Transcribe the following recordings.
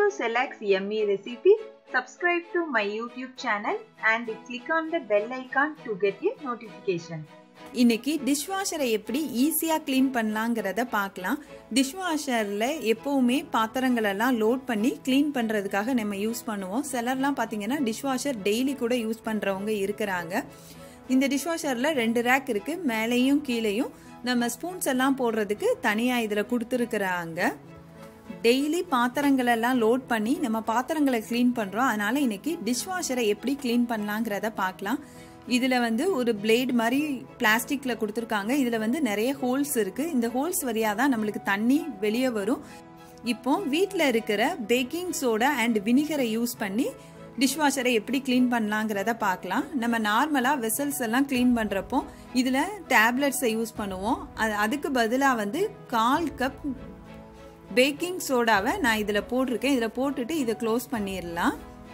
select yummy recipes, subscribe to my YouTube channel and click on the bell icon to get a notification. இன்னைக்கு டிஷ்வாஷரை எப்படி ஈஸியாக clean பண்ணலாங்கிறத பார்க்கலாம் டிஷ்வாஷரில் எப்போவுமே பாத்திரங்களெல்லாம் load பண்ணி clean பண்ணுறதுக்காக நம்ம யூஸ் பண்ணுவோம் சிலர்லாம் பார்த்தீங்கன்னா டிஷ்வாஷர் டெய்லி கூட யூஸ் பண்ணுறவங்க இருக்கிறாங்க இந்த டிஷ்வாஷரில் ரெண்டு ரேக் இருக்குது மேலேயும் கீழேயும் நம்ம ஸ்பூன்ஸ் எல்லாம் போடுறதுக்கு தனியாக இதில் கொடுத்துருக்குறாங்க டெய்லி பாத்திரங்களெல்லாம் லோட் பண்ணி நம்ம பாத்திரங்களை க்ளீன் பண்ணுறோம் அதனால் இன்னைக்கு டிஷ்வாஷரை எப்படி க்ளீன் பண்ணலாங்கிறத பார்க்கலாம் இதில் வந்து ஒரு பிளேட் மாதிரி பிளாஸ்டிக்கில் கொடுத்துருக்காங்க இதில் வந்து நிறைய ஹோல்ஸ் இருக்குது இந்த ஹோல்ஸ் வழியாக தான் நம்மளுக்கு தண்ணி வெளியே வரும் இப்போ வீட்டில் இருக்கிற பேக்கிங் சோடா அண்ட் வினிகரை யூஸ் பண்ணி டிஷ்வாஷரை எப்படி க்ளீன் பண்ணலாங்கிறத பார்க்கலாம் நம்ம நார்மலாக வெசல்ஸ் எல்லாம் க்ளீன் பண்ணுறப்போ இதில் டேப்லெட்ஸை யூஸ் பண்ணுவோம் அது அதுக்கு பதிலாக வந்து கால் கப் பேக்கிங் சோடாவை நான் இதில் போட்டிருக்கேன் இதில் போட்டுட்டு இதை க்ளோஸ் பண்ணிடலாம்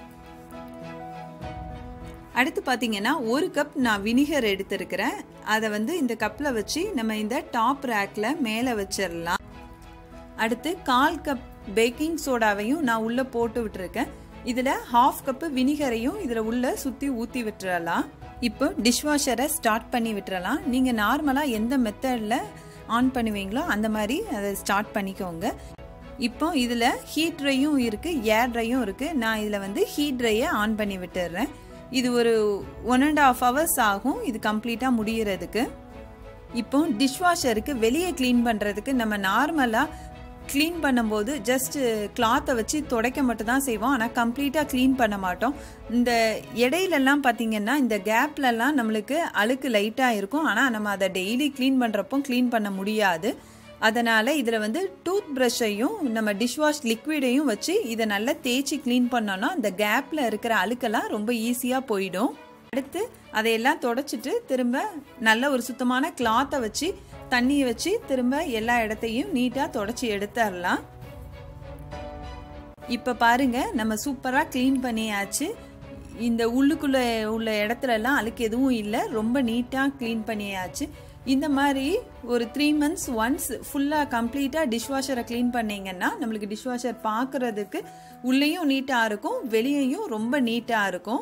அடுத்து பார்த்தீங்கன்னா ஒரு கப் நான் வினிகர் எடுத்திருக்கிறேன் அதை வந்து இந்த கப்பில் வச்சு நம்ம இந்த டாப் ரேக்கில் மேலே வச்சிடலாம் அடுத்து கால் கப் பேக்கிங் சோடாவையும் நான் உள்ளே போட்டு விட்டுருக்கேன் இதில் ஹாஃப் கப்பு வினிகரையும் இதில் உள்ள சுற்றி ஊற்றி விட்டுறலாம் இப்போ டிஷ்வாஷரை ஸ்டார்ட் பண்ணி விட்டுறலாம் நீங்கள் நார்மலாக எந்த மெத்தடில் ஆன் பண்ணுவீங்களோ அந்த மாதிரி அதை ஸ்டார்ட் பண்ணிக்கோங்க இப்போ இதில் ஹீட் ட்ரையும் இருக்குது ஏர் ட்ரையும் இருக்குது நான் இதில் வந்து ஹீட் ட்ரையை ஆன் பண்ணி விட்டுடுறேன் இது ஒரு ஒன் அண்ட் ஆஃப் ஹவர்ஸ் ஆகும் இது கம்ப்ளீட்டாக முடியறதுக்கு இப்போ டிஷ்வாஷருக்கு வெளியே க்ளீன் பண்ணுறதுக்கு நம்ம நார்மலாக க்ளீன் பண்ணும்போது ஜஸ்ட் கிளாத்தை வச்சு துடைக்க மட்டும் தான் செய்வோம் ஆனால் கம்ப்ளீட்டாக க்ளீன் பண்ண மாட்டோம் இந்த இடையிலலாம் பார்த்திங்கன்னா இந்த கேப்லலாம் நம்மளுக்கு அழுக்கு லைட்டாக இருக்கும் ஆனால் நம்ம அதை டெய்லி க்ளீன் பண்ணுறப்போ க்ளீன் பண்ண முடியாது அதனால் இதில் வந்து டூத் ப்ரஷ்ஷையும் நம்ம டிஷ்வாஷ் லிக்விடையும் வச்சு இதை நல்லா தேய்ச்சி க்ளீன் பண்ணோன்னா அந்த கேப்பில் இருக்கிற அழுக்கெல்லாம் ரொம்ப ஈஸியாக போயிடும் அடுத்து அதையெல்லாம் தொடச்சிட்டு திரும்ப நல்ல ஒரு சுத்தமான கிளாத்தை வச்சு தண்ணியை வச்சு திரும்ப எல்லா இடத்தையும் நீட்டாக தொடச்சி எடுத்துடலாம் இப்போ பாருங்க நம்ம சூப்பராக க்ளீன் பண்ணியாச்சு இந்த உள்ளுக்குள்ளே உள்ள இடத்துலலாம் அழுக்கு எதுவும் இல்லை ரொம்ப நீட்டாக க்ளீன் பண்ணியாச்சு இந்த மாதிரி ஒரு த்ரீ மந்த்ஸ் ஒன்ஸ் ஃபுல்லாக கம்ப்ளீட்டாக டிஷ்வாஷரை க்ளீன் பண்ணிங்கன்னா நம்மளுக்கு டிஷ்வாஷர் பார்க்குறதுக்கு உள்ளேயும் நீட்டாக இருக்கும் வெளியேயும் ரொம்ப நீட்டாக இருக்கும்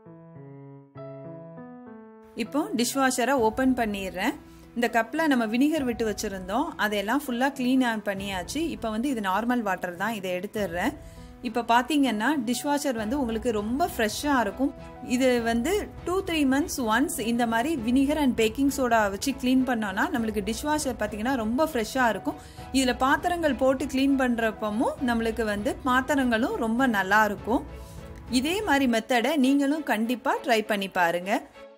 இப்போ டிஷ்வாஷரை ஓப்பன் பண்ணிடுறேன் இந்த கப்பில் நம்ம வினிகர் விட்டு வச்சுருந்தோம் அதையெல்லாம் ஃபுல்லாக க்ளீன் பண்ணியாச்சு இப்போ வந்து இது நார்மல் வாட்டர் தான் இதை எடுத்துடுறேன் இப்போ பார்த்தீங்கன்னா டிஷ்வாஷர் வந்து உங்களுக்கு ரொம்ப ஃப்ரெஷ்ஷாக இருக்கும் இது வந்து டூ த்ரீ மந்த்ஸ் ஒன்ஸ் இந்த மாதிரி வினிகர் அண்ட் பேக்கிங் சோடா வச்சு க்ளீன் பண்ணோன்னா நம்மளுக்கு டிஷ்வாஷர் பார்த்தீங்கன்னா ரொம்ப ஃப்ரெஷ்ஷாக இருக்கும் இதில் பாத்திரங்கள் போட்டு க்ளீன் பண்ணுறப்பமும் நம்மளுக்கு வந்து பாத்திரங்களும் ரொம்ப நல்லா இருக்கும் இதே மாதிரி மெத்தடை நீங்களும் கண்டிப்பாக ட்ரை பண்ணி பாருங்கள்